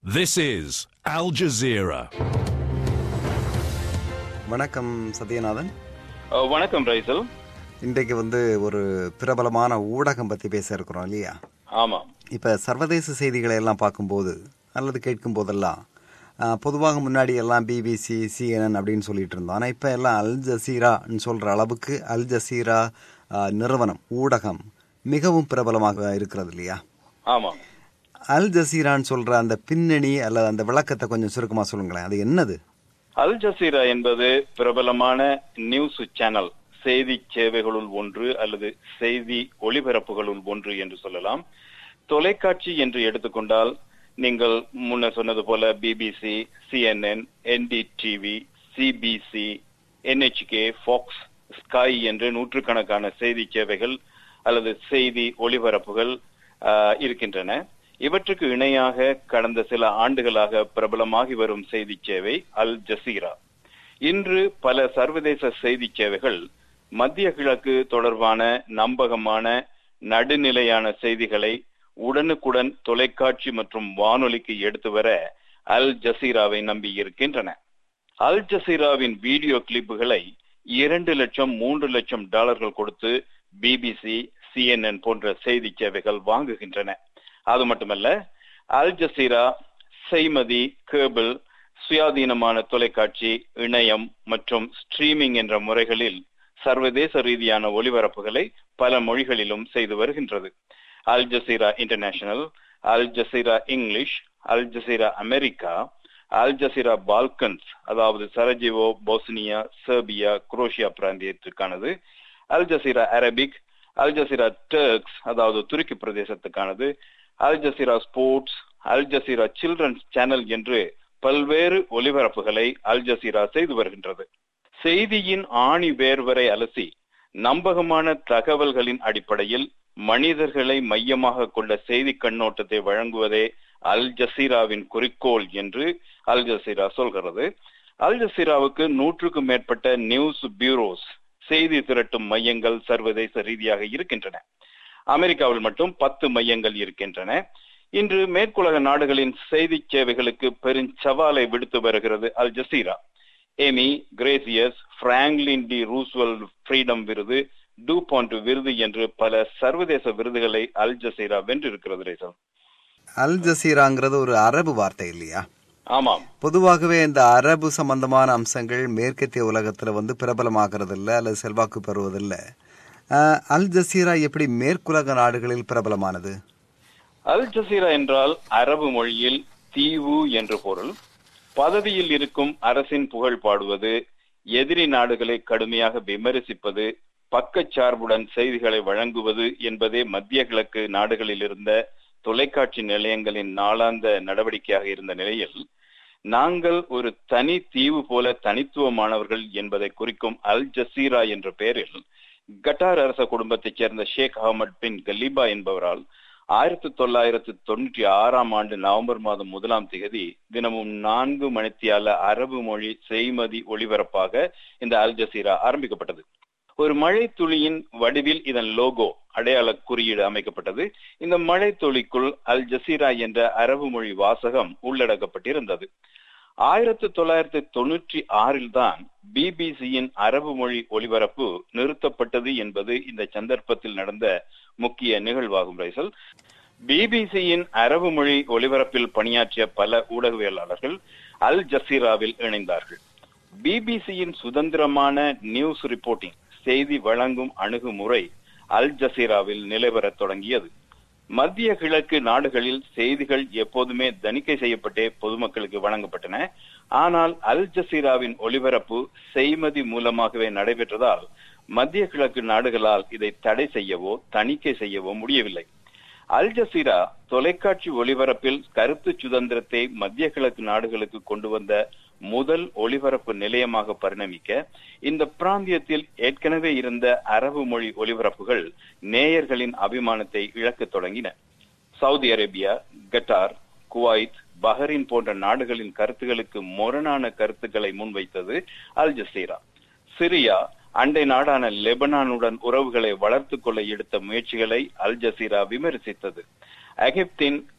This is Al Jazeera. வணக்கம் சத்யநாதன் அஹ் வணக்கம் ரைசல் இன்றைக்கு வந்து ஒரு பிரபலமான ஊடகம் பற்றி பேச இருக்கிறோம் இல்லையா ஆமா இப்போ சர்வதேச செய்திகளை எல்லாம் பார்க்கும்போது அல்லது கேட்கும் போதெல்லாம் ஆஹ், பொதுவாக முன்னாடி எல்லாம் பிபிசி சிஎன்என் அப்படின்னு சொல்லிட்டு இருந்தோம் ஆனால் இப்போ எல்லாம் அல் ஜசீரான்னு சொல்கிற அளவுக்கு அல் ஜசீரா ஆஹ், நிறுவனம் ஊடகம் மிகவும் பிரபலமாக இருக்கிறது இல்லையா ஆமா அல் ஜசீரான்னு சொல்கிற அந்த பின்னணி அல்லது அந்த விளக்கத்தை கொஞ்சம் சுருக்கமாக சொல்லுங்களேன் அது என்னது அல் ஜசீரா என்பது பிரபலமான நியூஸ் சேனல் செய்தி சேவைகளுள் ஒன்று அல்லது செய்தி ஒளிபரப்புகளுள் ஒன்று என்று சொல்லலாம் தொலைக்காட்சி என்று எடுத்துக்கொண்டால் நீங்கள் முன்ன சொன்னது போல BBC CNN NDTV CBC NHK Fox Sky என்று நூற்றுக்கணக்கான செய்தி சேவைகள் அல்லது செய்தி ஒளிபரப்புகள் ஆஹ், இருக்கின்றன இவற்றுக்கு இணையாக கடந்த சில ஆண்டுகளாக பிரபலமாகி வரும் செய்தி சேவை அல் ஜசீரா இன்று பல சர்வதேச செய்தி சேவைகள் மத்திய கிழக்கு தொடர்பான நம்பகமான நடுநிலையான செய்திகளை உடனுக்குடன் தொலைக்காட்சி மற்றும் வானொலிக்கு எடுத்து வர அல் ஜசீராவை நம்பி இருக்கின்றன அல் ஜசீராவின் வீடியோ கிளிப்புகளை இரண்டு லட்சம் மூன்று லட்சம் டாலர்கள் கொடுத்து பிபிசி சிஎன்என் போன்ற செய்தி சேவைகள் வாங்குகின்றன அது மட்டுமல்ல அல் ஜசீரா செய்மதி கேபிள் சுயாதீனமான தொலைக்காட்சி இணையம் மற்றும் ஸ்ட்ரீமிங் என்ற முறைகளில் சர்வதேச ரீதியான ஒளிபரப்புகளை பல மொழிகளிலும் செய்து வருகின்றது Al Jazeera international Al Jazeera English Al Jazeera America Al Jazeera Balkans அதாவது சரஜிவோ போஸ்னியா செர்பியா குரோஷியா பிராந்தியத்திற்கானது Al Jazeera Arabic Al Jazeera Turk அதாவது துருக்கி பிரதேசத்துக்கானது Al Jazeera sports Al Jazeera children's channel என்று பல்வேறு ஒலிபரப்புகளை அல் ஜசீரா செய்து வருகின்றது செய்தியின் ஆணி வேர் வரை அலசி நம்பகமான தகவல்களின் அடிப்படையில் மனிதர்களை மையமாக கொண்ட செய்தி கண்ணோட்டத்தை வழங்குவதே அல் ஜசீராவின் குறிக்கோள் என்று அல் ஜசீரா சொல்கிறது அல் ஜசீராவுக்கு நூற்றுக்கும் மேற்பட்ட நியூஸ் பியூரோஸ் செய்தி திரட்டும் மையங்கள் சர்வதேச ரீதியாக இருக்கின்றன அமெரிக்காவில் மட்டும் பத்து மையங்கள் இருக்கின்றன இன்று மேற்குலக நாடுகளின் செய்தி சேவைகளுக்கு பெருஞ்சவாலை விடுத்து வருகிறது Al Jazeera Emmy Gracies Franklin D Roosevelt freedom விருது டூ பாண்ட் விருது என்று பல சர்வதேச விருதுகளை அல் ஜசீரா வென்றிருக்கிறது ரேசல் அல் ஜசீராங்கிறது ஒரு அரபு வார்த்தை இல்லையா ஆமாம் பொதுவாகவே இந்த அரபு சம்பந்தமான அம்சங்கள் மேற்கத்திய உலகத்துல வந்து பிரபலமாகிறது இல்ல அல்லது செல்வாக்கு பெறுவதில்ல அஹ், அல் ஜசீரா எப்படி மேற்குலக நாடுகளில் பிரபலமானது அல் ஜசீரா என்றால் அரபு மொழியில் தீவு என்று பொருள் பதவியில் இருக்கும் அரசின் புகழ் பாடுவது எதிரி நாடுகளை கடுமையாக விமர்சிப்பது பக்கச்சார்புடன் செய்திகளை வழங்குவது என்பதே மத்திய கிழக்கு நாடுகளில் இருந்த தொலைக்காட்சி நிலையங்களின் நாளாந்த நடவடிக்கையாக இருந்த நிலையில் நாங்கள் ஒரு தனி தீவு போல தனித்துவமானவர்கள் என்பதை குறிக்கும் அல் ஜசீரா என்ற பெயரில் கட்டார் அரச குடும்பத்தைச் சேர்ந்த ஷேக் அகமது பின் கலீபா என்பவரால் ஆயிரத்தி தொள்ளாயிரத்து தொண்ணூற்றி ஆறாம் ஆண்டு நவம்பர் மாதம் முதலாம் தேதி தினமும் நான்கு மணித்தியால அரபு மொழி செய்மதி ஒளிபரப்பாக இந்த அல் ஜசீரா ஆரம்பிக்கப்பட்டது ஒரு மழை துளியின் வடிவில் இதன் லோகோ அடையாள குறியீடு அமைக்கப்பட்டது இந்த மழை துளிக்குள் அல் ஜசீரா என்ற அரபு மொழி வாசகம் உள்ளடக்கப்பட்டிருந்தது ஆயிரத்தி தொள்ளாயிரத்தி தொண்ணூற்றி ஆறில் தான் பிபிசியின் அரபு மொழி ஒலிபரப்பு நிறுத்தப்பட்டது என்பது இந்த சந்தர்ப்பத்தில் நடந்த முக்கிய நிகழ்வாகும் ரைசல் பிபிசியின் அரபு மொழி ஒலிபரப்பில் பணியாற்றிய பல ஊடகவியலாளர்கள் அல் ஜசீராவில் இணைந்தார்கள் பிபிசியின் சுதந்திரமான நியூஸ் ரிப்போர்ட்டிங் செய்தி வழங்கும் அணுகுமுறை அல் ஜசீராவில் நிலைவரத் தொடங்கியது மத்திய கிழக்கு நாடுகளில் செய்திகள் எப்போதுமே தணிக்கை செய்யப்பட்டே பொதுமக்களுக்கு வழங்கப்பட்டன ஆனால் அல் ஜசீராவின் ஒலிபரப்பு செய்மதி மூலமாகவே நடைபெற்றதால் மத்திய கிழக்கு நாடுகளால் இதை தடை செய்யவோ தணிக்கை செய்யவோ முடியவில்லை அல் ஜசீரா தொலைக்காட்சி ஒளிபரப்பில் கருத்து சுதந்திரத்தை மத்திய கிழக்கு நாடுகளுக்கு கொண்டு வந்த முதல் ஒளிபரப்பு நிலையமாக பரிணமிக்க இந்த பிராந்தியத்தில் ஏற்கனவே இருந்த அரபு மொழி ஒலிபரப்புகள் நேயர்களின் அபிமானத்தை இழக்கத் தொடங்கின Saudi Arabia Qatar Kuwait Bahrain போன்ற நாடுகளின் கருத்துகளுக்கு முரணான கருத்துக்களை முன்வைத்தது அல் ஜசீரா சிரியா அண்டை நாடான லெபனானுடன் உறவுகளை வளர்த்துக் கொள்ள எடுத்த முயற்சிகளை அல் ஜசீரா விமர்சித்தது எகிப்தின்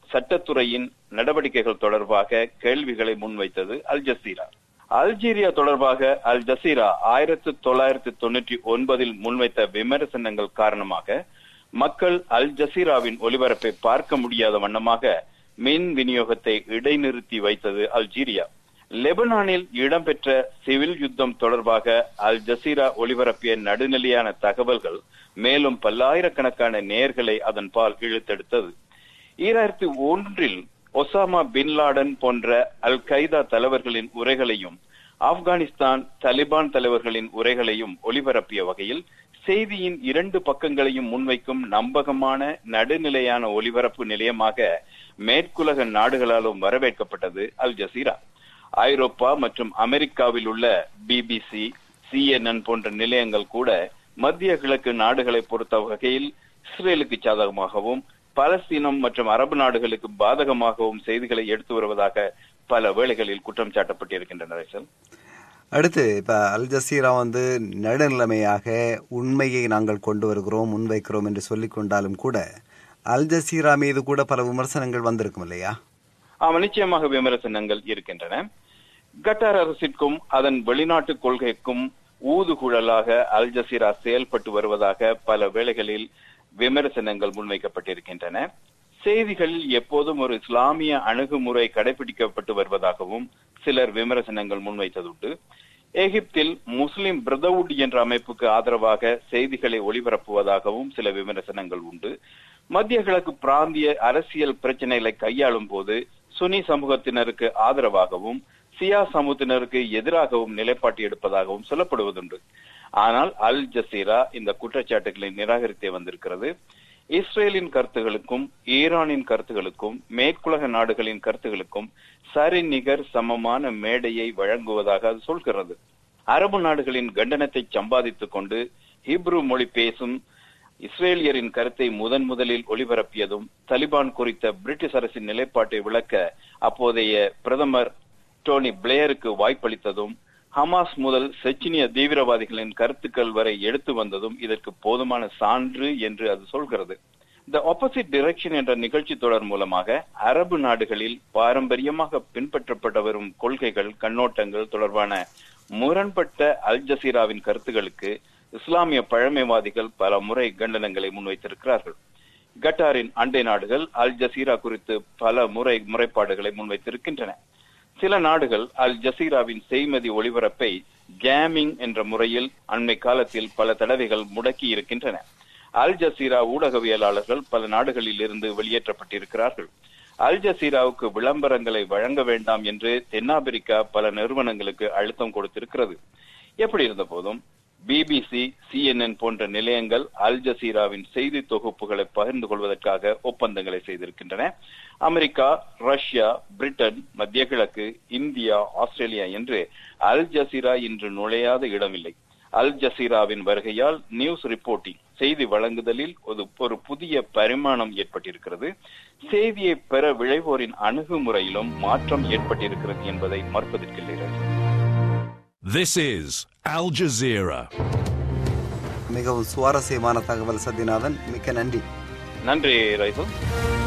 சட்டத்துறையின் நடவடிக்கைகள் தொடர்பாக கேள்விகளை முன்வைத்தது அல் ஜசீரா அல்ஜீரியா தொடர்பாக அல் ஜசீரா ஆயிரத்தி தொள்ளாயிரத்தி தொண்ணூற்றி ஒன்பதில் முன்வைத்த விமர்சனங்கள் காரணமாக மக்கள் அல் ஜசீராவின் ஒலிபரப்பை பார்க்க முடியாத வண்ணமாக மின் விநியோகத்தை இடைநிறுத்தி வைத்தது அல்ஜீரியா லெபனானில் இடம்பெற்ற சிவில் யுத்தம் தொடர்பாக அல் ஜசீரா ஒளிபரப்பிய நடுநிலையான தகவல்கள் மேலும் பல்லாயிரக்கணக்கான நேர்களை அதன் பால் இழுத்தெடுத்தது ஈராயிரத்தி ஒன்றில் ஒசாமா பின் லாடன் போன்ற அல் கைதா தலைவர்களின் உரைகளையும் ஆப்கானிஸ்தான் தலிபான் தலைவர்களின் உரைகளையும் ஒளிபரப்பிய வகையில் செய்தியின் இரண்டு பக்கங்களையும் முன்வைக்கும் நம்பகமான நடுநிலையான ஒலிபரப்பு நிலையமாக மேற்குலக நாடுகளாலும் வரவேற்கப்பட்டது அல் ஜசீரா ஐரோப்பா மற்றும் அமெரிக்காவில் உள்ள பிபிசி சிஎன்என் போன்ற நிலையங்கள் கூட மத்திய கிழக்கு நாடுகளை பொறுத்த வகையில் இஸ்ரேலுக்கு சாதகமாகவும் பலஸ்தீனம் மற்றும் அரபு நாடுகளுக்கு பாதகமாகவும் செய்திகளை எடுத்து வருவதாக பல வேளைகளில் குற்றம் சாட்டப்பட்டிருக்கின்றன ரைசல் அடுத்து இப்ப அல் ஜசீரா வந்து நடுநிலைமையாக உண்மையை நாங்கள் கொண்டு வருகிறோம் முன்வைக்கிறோம் என்று சொல்லிக் கொண்டாலும் கூட அல் ஜசீரா மீது கூட பல விமர்சனங்கள் வந்திருக்கும் இல்லையா ஆமா நிச்சயமாக விமர்சனங்கள் இருக்கின்றன கட்டார் அரசிற்கும் அதன் வெளிநாட்டு கொள்கைக்கும் ஊதுகுழலாக அல் ஜசீரா செயல்பட்டு வருவதாக பல வேளைகளில் விமர்சனங்கள் முன்வைக்கப்பட்டிருக்கின்றன செய்திகளில் எப்போதும் ஒரு இஸ்லாமிய அணுகுமுறை கடைபிடிக்கப்பட்டு வருவதாகவும் சிலர் விமர்சனங்கள் முன்வைத்ததுண்டு எகிப்தில் முஸ்லிம் பிரதவுட் என்ற அமைப்புக்கு ஆதரவாக செய்திகளை ஒளிபரப்புவதாகவும் சில விமர்சனங்கள் உண்டு மத்திய கிழக்கு பிராந்திய அரசியல் பிரச்சனைகளை கையாளும் போது சுனி சமூகத்தினருக்கு ஆதரவாகவும் சியா சமூகத்தினருக்கு எதிராகவும் நிலைப்பாட்டு எடுப்பதாகவும் சொல்லப்படுவதுண்டு ஆனால் அல் ஜசீரா இந்த குற்றச்சாட்டுகளை நிராகரித்தே வந்திருக்கிறது இஸ்ரேலின் கருத்துகளுக்கும் ஈரானின் கருத்துகளுக்கும் மேற்குலக நாடுகளின் கருத்துகளுக்கும் சரிநிகர் சமமான மேடையை வழங்குவதாக அது சொல்கிறது அரபு நாடுகளின் கண்டனத்தை சம்பாதித்துக் கொண்டு ஹிப்ரு மொழி பேசும் இஸ்ரேலியரின் கருத்தை முதன் முதலில் ஒளிபரப்பியதும் தலிபான் குறித்த பிரிட்டிஷ் அரசின் நிலைப்பாட்டை விளக்க அப்போதைய பிரதமர் டோனி பிளேயருக்கு வாய்ப்பளித்ததும் ஹமாஸ் முதல் செச்சினிய தீவிரவாதிகளின் கருத்துக்கள் வரை எடுத்து வந்ததும் இதற்கு போதுமான சான்று என்று அது சொல்கிறது த ஆப்போசிட் டிரெக்ஷன் என்ற நிகழ்ச்சி தொடர் மூலமாக அரபு நாடுகளில் பாரம்பரியமாக பின்பற்றப்பட்டு வரும் கொள்கைகள் கண்ணோட்டங்கள் தொடர்பான முரண்பட்ட அல் ஜசீராவின் கருத்துகளுக்கு இஸ்லாமிய பழமைவாதிகள் பல முறை கண்டனங்களை முன்வைத்திருக்கிறார்கள் கட்டாரின் அண்டை நாடுகள் அல் ஜசீரா குறித்து பல முறை முறைப்பாடுகளை முன்வைத்திருக்கின்றன சில நாடுகள் அல் ஜசீராவின் செய்மதி ஒளிபரப்பை ஜாமிங் என்ற முறையில் அண்மை காலத்தில் பல தடவைகள் முடக்கி இருக்கின்றன அல் ஜசீரா ஊடகவியலாளர்கள் பல நாடுகளில் இருந்து வெளியேற்றப்பட்டிருக்கிறார்கள் அல் ஜசீராவுக்கு விளம்பரங்களை வழங்க வேண்டாம் என்று தென்னாப்பிரிக்கா பல நிறுவனங்களுக்கு அழுத்தம் கொடுத்திருக்கிறது எப்படி இருந்த போதும் பிபிசி சிஎன்என் போன்ற நிலையங்கள் அல் ஜசீராவின் செய்தி தொகுப்புகளை பகிர்ந்து கொள்வதற்காக ஒப்பந்தங்களை செய்திருக்கின்றன அமெரிக்கா ரஷ்யா பிரிட்டன் மத்திய கிழக்கு இந்தியா ஆஸ்திரேலியா என்று அல் ஜசீரா இன்று நுழையாத இடமில்லை அல் ஜசீராவின் வருகையால் நியூஸ் ரிப்போர்ட்டிங் செய்தி வழங்குதலில் ஒரு ஒரு புதிய பரிமாணம் ஏற்பட்டிருக்கிறது செய்தியை பெற விளைவோரின் அணுகுமுறையிலும் மாற்றம் ஏற்பட்டிருக்கிறது என்பதை மறுப்பதற்கில்லை This is Al Jazeera. மிகவும் சுவாரஸ்யமான தகவல் சத்யநாதன் மிக்க நன்றி நன்றி ரைசல்